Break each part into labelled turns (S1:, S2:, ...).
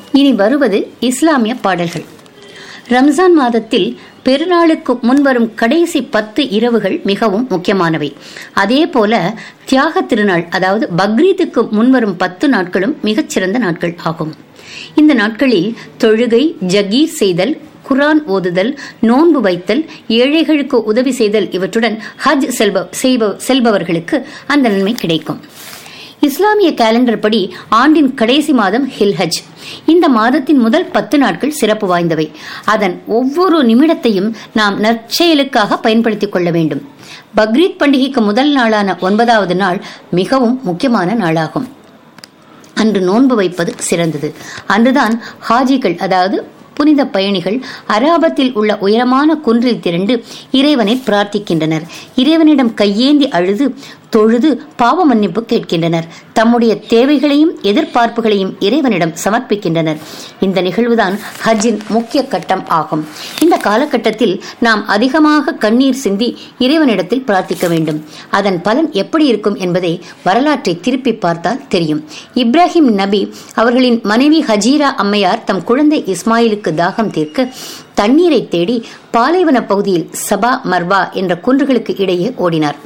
S1: இனி வருவது இஸ்லாமிய பாடல்கள் ரம்ஜான் மாதத்தில் பெருநாளுக்கு முன்வரும் கடைசி பத்து இரவுகள் மிகவும் முக்கியமானவை அதே போல தியாக திருநாள் அதாவது பக்ரீத்துக்கு முன்வரும் பத்து நாட்களும் மிகச்சிறந்த நாட்கள் ஆகும் இந்த நாட்களில் தொழுகை ஜகீர் செய்தல் குரான் ஓதுதல் நோன்பு வைத்தல் ஏழைகளுக்கு உதவி செய்தல் இவற்றுடன் ஹஜ் செல்ப செய்ப செல்பவர்களுக்கு அந்த நன்மை கிடைக்கும் இஸ்லாமிய கேலண்டர் படி ஆண்டின் கடைசி மாதம் ஹில்ஹஜ் இந்த மாதத்தின் முதல் பத்து நாட்கள் சிறப்பு வாய்ந்தவை அதன் ஒவ்வொரு நிமிடத்தையும் நாம் நற்செயலுக்காக பயன்படுத்திக் கொள்ள வேண்டும் பக்ரீத் பண்டிகைக்கு முதல் நாளான ஒன்பதாவது நாள் மிகவும் முக்கியமான நாளாகும் அன்று நோன்பு வைப்பது சிறந்தது அன்றுதான் ஹாஜிகள் அதாவது புனித பயணிகள் அராபத்தில் உள்ள உயரமான குன்றில் திரண்டு இறைவனை பிரார்த்திக்கின்றனர் இறைவனிடம் கையேந்தி அழுது தொழுது பாவ மன்னிப்பு கேட்கின்றனர் தம்முடைய தேவைகளையும் எதிர்பார்ப்புகளையும் இறைவனிடம் சமர்ப்பிக்கின்றனர் இந்த நிகழ்வுதான் ஹஜ்ஜின் முக்கிய கட்டம் ஆகும் இந்த காலகட்டத்தில் நாம் அதிகமாக கண்ணீர் சிந்தி இறைவனிடத்தில் பிரார்த்திக்க வேண்டும் அதன் பலன் எப்படி இருக்கும் என்பதை வரலாற்றை திருப்பி பார்த்தால் தெரியும் இப்ராஹிம் நபி அவர்களின் மனைவி ஹஜீரா அம்மையார் தம் குழந்தை இஸ்மாயிலுக்கு தாகம் தீர்க்க தண்ணீரை தேடி பாலைவன பகுதியில் சபா மர்வா என்ற குன்றுகளுக்கு இடையே ஓடினார்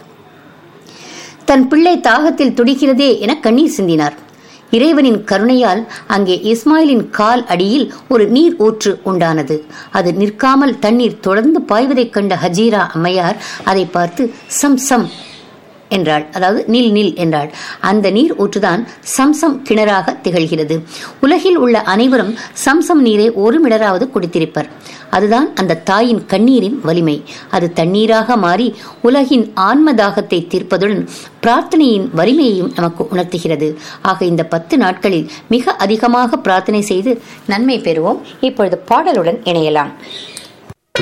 S1: தன் பிள்ளை தாகத்தில் துடிக்கிறதே என கண்ணீர் சிந்தினார் இறைவனின் கருணையால் அங்கே இஸ்மாயிலின் கால் அடியில் ஒரு நீர் ஊற்று உண்டானது அது நிற்காமல் தண்ணீர் தொடர்ந்து பாய்வதைக் கண்ட ஹஜீரா அம்மையார் அதை பார்த்து சம் சம் என்றாள் அதாவது நில் நில் என்றாள் அந்த நீர் ஊற்றுதான் சம்சம் கிணறாக திகழ்கிறது உலகில் உள்ள அனைவரும் சம்சம் நீரை ஒரு மிடராவது குடித்திருப்பர் அதுதான் அந்த தாயின் கண்ணீரின் வலிமை அது தண்ணீராக மாறி உலகின் ஆன்ம தாகத்தை தீர்ப்பதுடன் பிரார்த்தனையின் வலிமையையும் நமக்கு உணர்த்துகிறது ஆக இந்த பத்து நாட்களில் மிக அதிகமாக பிரார்த்தனை செய்து நன்மை பெறுவோம் இப்பொழுது பாடலுடன் இணையலாம்